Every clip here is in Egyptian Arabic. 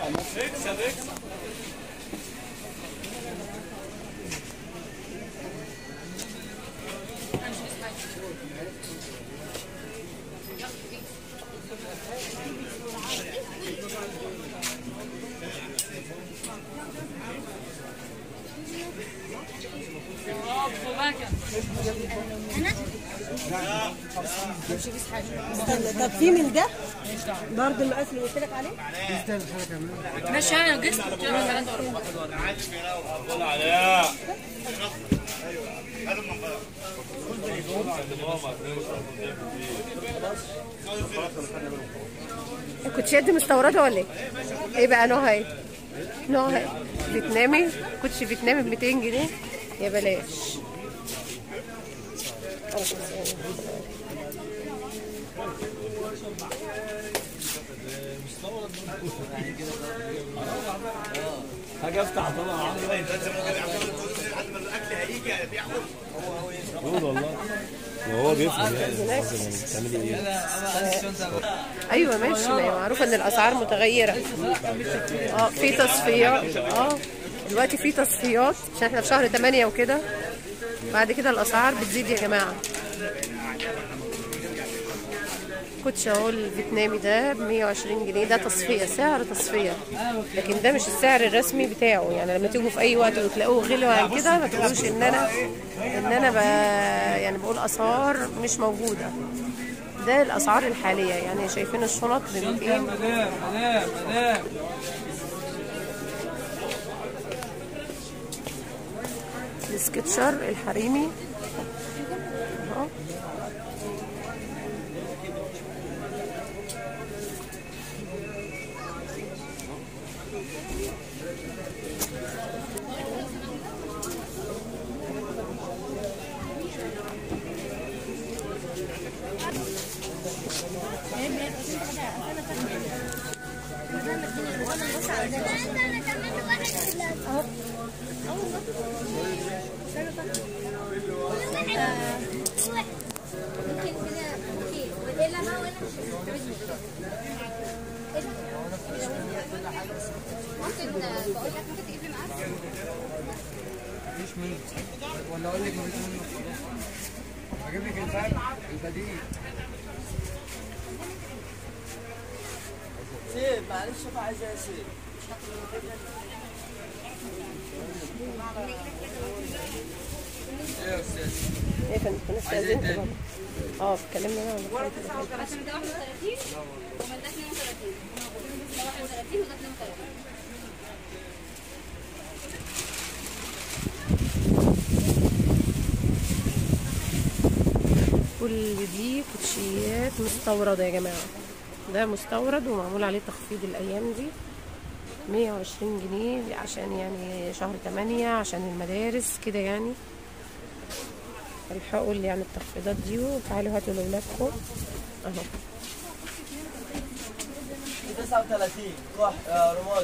استنى طب في من ده برضه المقاس اللي قلت لك عليه ماشي انا قست الكوتشيات دي مستورده ولا ايه؟ ايه بقى نوعها ايه؟ نوعها ايه؟ فيتنامي كوتشي فيتنامي ب 200 جنيه يا بلاش حاجه افتح طبعا قول والله هو بيفهم يعني بتعملي ايه ايوه ماشي ما هي معروفه ان الاسعار متغيره اه في تصفيات اه دلوقتي في تصفيات عشان احنا في شهر 8 وكده بعد كده الاسعار بتزيد يا جماعه كوتش اهو الفيتنامي ده ب 120 جنيه ده تصفيه سعر تصفيه لكن ده مش السعر الرسمي بتاعه يعني لما تيجوا في اي وقت وتلاقوه غلو عن كده ما تقولوش ان انا ان انا ب... يعني بقول اسعار مش موجوده ده الاسعار الحاليه يعني شايفين الشنط ب 200 مدام مدام مدام السكتشر الحريمي اهو ممكن بقول لك ممكن تقفل معاك مفيش منه ولا اقول لك مفيش منه هجيب لك الفرق البديل سيب معلش شوف عايز ايه سيب ايه يا استاذ ايه كان كنا استاذنت برضه. اه اتكلمنا انا ولا حاجة. عشان ده 31 ومن ده 32 ده 31 وده 32 كل دي كوتشيات مستوردة يا جماعة ده مستورد ومعمول عليه تخفيض الأيام دي 120 جنيه عشان يعني شهر 8 عشان المدارس كده يعني الحقوا اللي يعني التخفيضات دي وتعالوا هاتوا لأولادكم اهو 39 كح آه، رماد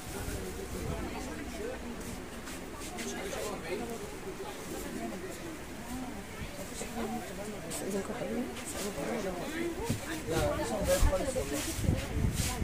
استاذنكم حبيبي لا مش هنضيع خالص والله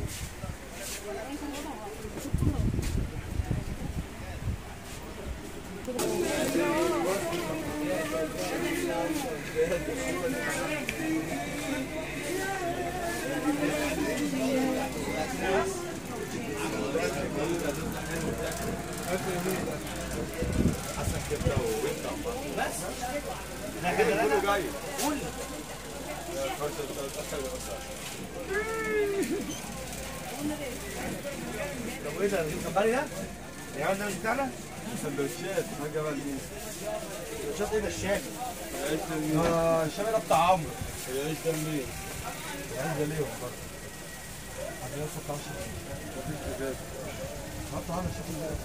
طب وايه ده الكمبري ده؟ يا عم ده مش بتاعنا؟ سندوتشات حاجه بقى دي سندوتشات ايه ده الشام؟ اه الشام ده بتاع عمرو ايش ده منين؟ عايز ده ليه برضه؟ عشان يوصل 16 مفيش ازاز حط على الشكل ده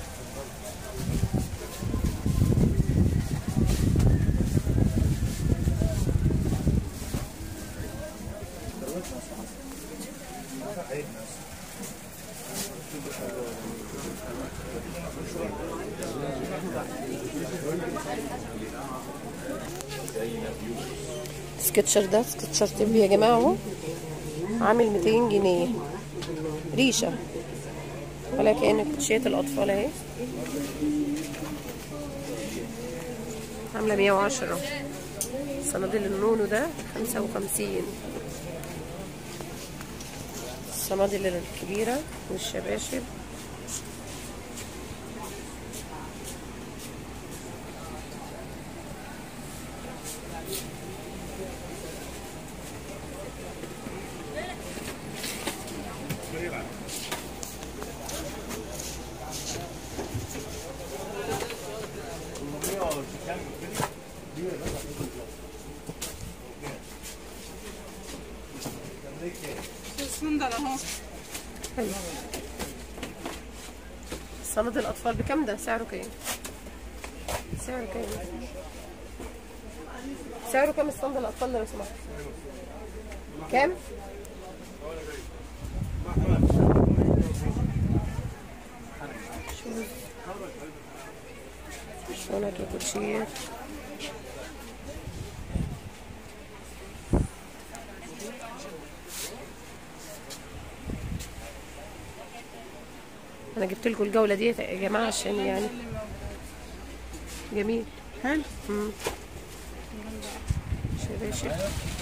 سكتشر ده سكتشر تبي يا جماعة اهو عامل 200 جنيه ريشة ولا كأن كوتشيات الأطفال اهي عاملة 110 صناديل النونو ده 55 الصنادل الكبيرة والشباشب الصندل اهو حلو صنادل الأطفال بكم ده سعره كام سعره كام سعره كام الصندل الأطفال ده لو سمحت كام شوز شنط وكوتشيات انا جبت لكم الجوله دي يا جماعه عشان يعني جميل حلو امم شباشب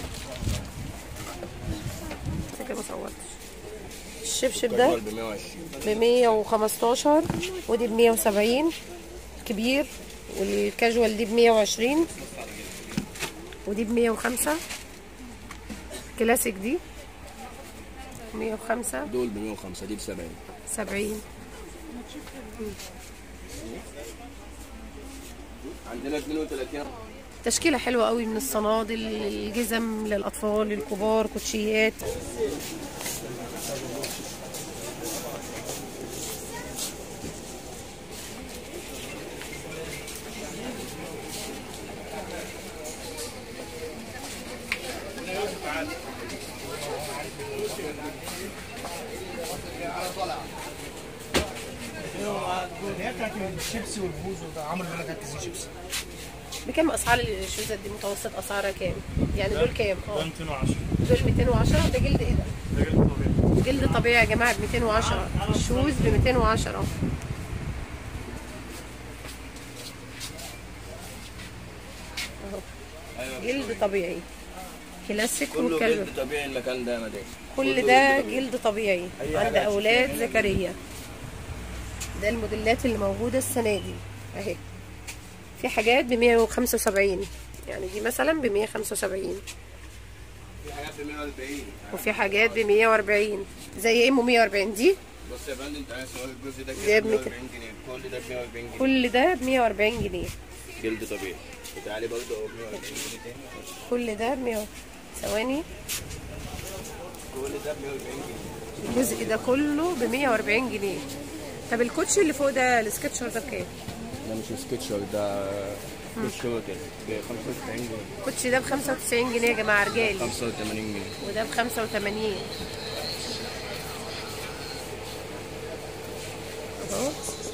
فكرة ما صورتش الشبشب ده ب 120 ب 115 ودي ب 170 كبير والكاجوال دي ب 120 ودي ب 105 كلاسيك دي 105 دول ب 105 دي ب 70 70 عندنا 32 تشكيلة حلوة قوي من الصنادل الجزم للأطفال الكبار كوتشيات هي بتاعت الشيبسي والبوز وده عمرو بيقول لك هات كيس شيبسي بكام أسعار الشوزات دي متوسط أسعارها كام؟ يعني دول كام؟ اه 210 دول 210 ده جلد إيه ده؟ ده جلد طبيعي جلد طبيعي يا جماعة ب 210 الشوز ب 210 اهو جلد طبيعي كلاسيك كله وكلب جلد طبيعي المكان ده يا مدام كل ده جلد طبيعي عند اولاد زكريا ده الموديلات اللي موجوده السنه دي اهي في حاجات ب 175 يعني دي مثلا ب 175 في حاجات ب 140 وفي حاجات ب 140 زي ايه ام 140 دي بص يا فندم انت عايز تقول الجزء ده ده كده ب ب 200. 140 جنيه كل ده ب 140 جنيه كل ده ب 140 جنيه جلد طبيعي وتعالي برضه هو ب 140 جنيه تاني كل ده ب 100 ثواني كل ده ب 140 جنيه الجزء ده كله ب 140 جنيه طب الكوتشي اللي فوق ده السكتشر ده بكام؟ ده مش سكتشر ده بالشوتل ب 95 جنيه الكوتشي ده ب 95 جنيه يا جماعه رجالي 85 جنيه وده ب 85 اهو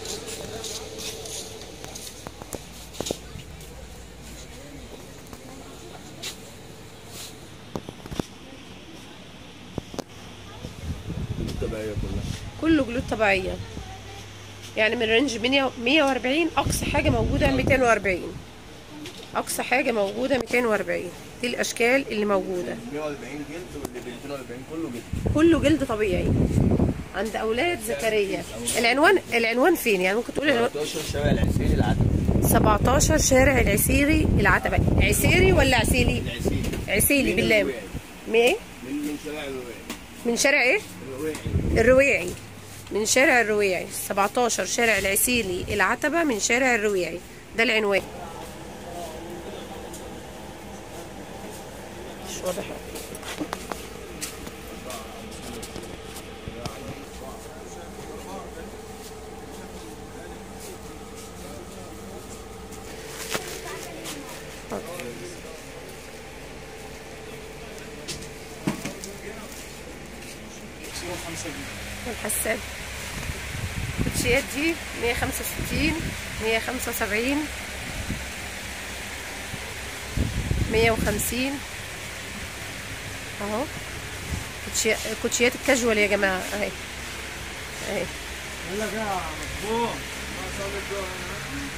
الطبيعية كلها كله جلود طبيعيه يعني من رينج 100 140 اقصى حاجه موجوده 240 اقصى حاجه موجوده 240 دي الاشكال اللي موجوده 140 جلد واللي ب 240 كله جلد كله جلد طبيعي عند اولاد زكريا العنوان العنوان فين يعني ممكن تقول العنوان 13 شارع العسيري العتبة 17 شارع العسيري العتبة عسيري ولا عسيلي العسيري عسيلي من بالله الرواعي. من ايه من من شارع الرواعي من شارع ايه الرواعي الرويعي من شارع الرويعي 17 شارع العسيلي العتبة من شارع الرويعي ده العنوان مش واضح والحساب الكوتشيات دي 165 175 150 اهو كوتشي- كوتشيات الكاجوال يا جماعه اهي اهي يلا كده مفهوم ما شاء الله الجو هنا.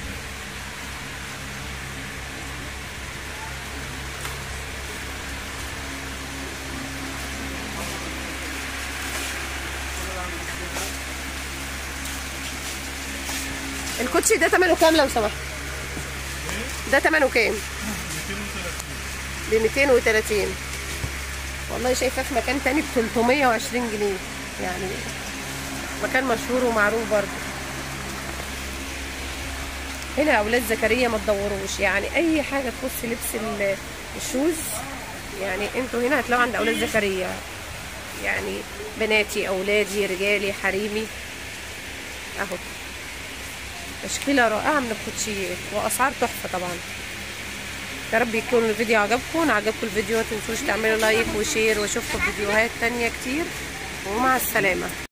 الكوتشي ده ثمنه كام لو سمحت ده ثمنه كام ب 230 والله شايفاه في مكان تاني ب 320 جنيه يعني مكان مشهور ومعروف برضه هنا اولاد زكريا ما تدوروش يعني اي حاجه تخص لبس ال- الشوز يعني انتوا هنا هتلاقوا عند اولاد زكريا يعني بناتي اولادي رجالي حريمي اهو تشكيله رائعه من الكوتشيات واسعار تحفه طبعا يا رب يكون الفيديو عجبكم عجبكم الفيديو ما تنسوش تعملوا لايك وشير واشوفكم في فيديوهات تانية كتير ومع السلامه